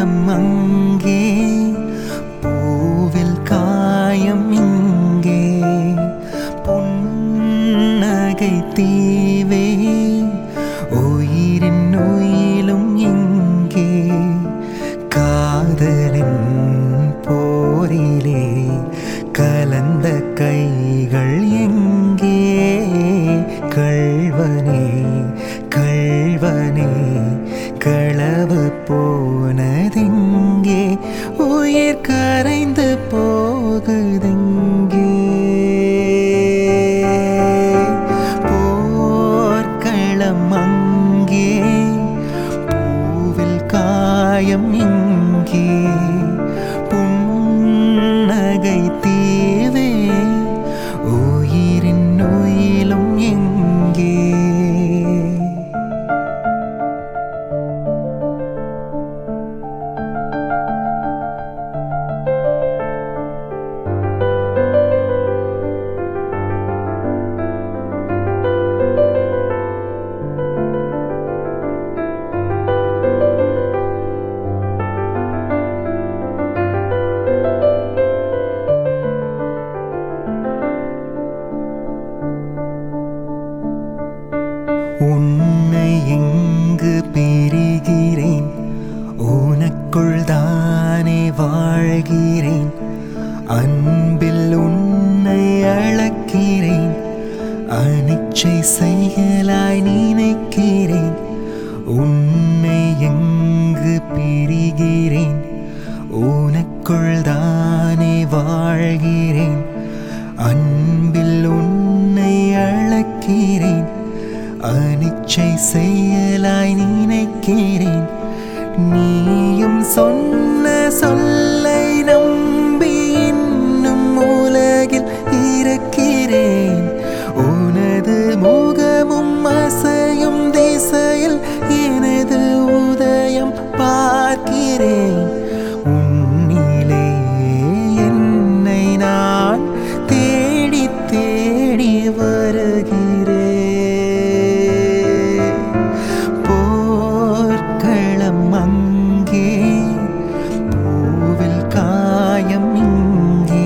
போர்க்களம் அங்கே பூவில் காயம் இங்கே புன்னகை தீவே உயிரின் உயிலும் இங்கே காதலின் போரிலே கலந்த கைகள் எங்கே கள்வனே கள்வனே களவு போனதெங்கே உயிர் கரைந்து போகுதெங்கே போர்க்களம் அங்கே பூவில் காயம் இங்கே புன்னகை தீவே உயிரின் உயிலும் எங்கே உன்னை எங்கு பெறுகிறேன் உனக்குள் தானே வாழ்கிறேன் அன்பில் உன்னை அழக்கிறேன் அனிச்சை செயலாய் நினைக்கிறேன் உன்னை எங்கு பிரிகிறேன் உனக்குள் தானே வாழ்கிறேன் அன்பில் உன்னை அழக்கிறேன் அனிச்சை செயலாய் நினைக்கிறேன் நீயும் சொன்ன சொல்லை நம்பி இன்னும் உலகில் இருக்கிறேன் உனது முகமும் அசையும் திசையில் எனது உதயம் பார்க்கிறேன் உன்னிலே என்னை நான் தேடி தேடி வருகிறேன் போர்க்களம் அங்கே பூவில் காயம் இங்கே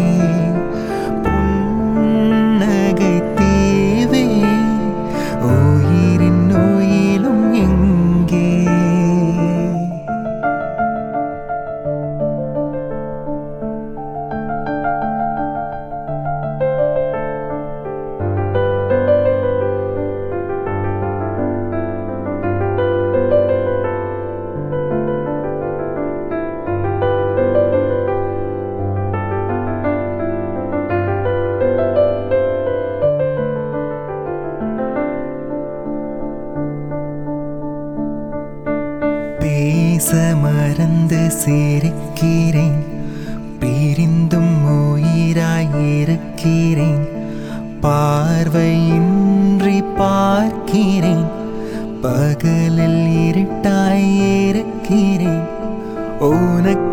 புன்னகை தீவே உயிரின் உயிலும் எங்கே பேச மறந்து சிரிக்கிறேன் பிரிந்தும் உயிராயிருக்கிறேன் பார்வையின்றி பார்க்கிறேன் பகலில் இருட்டாய் இருக்கிறேன் உனக்கு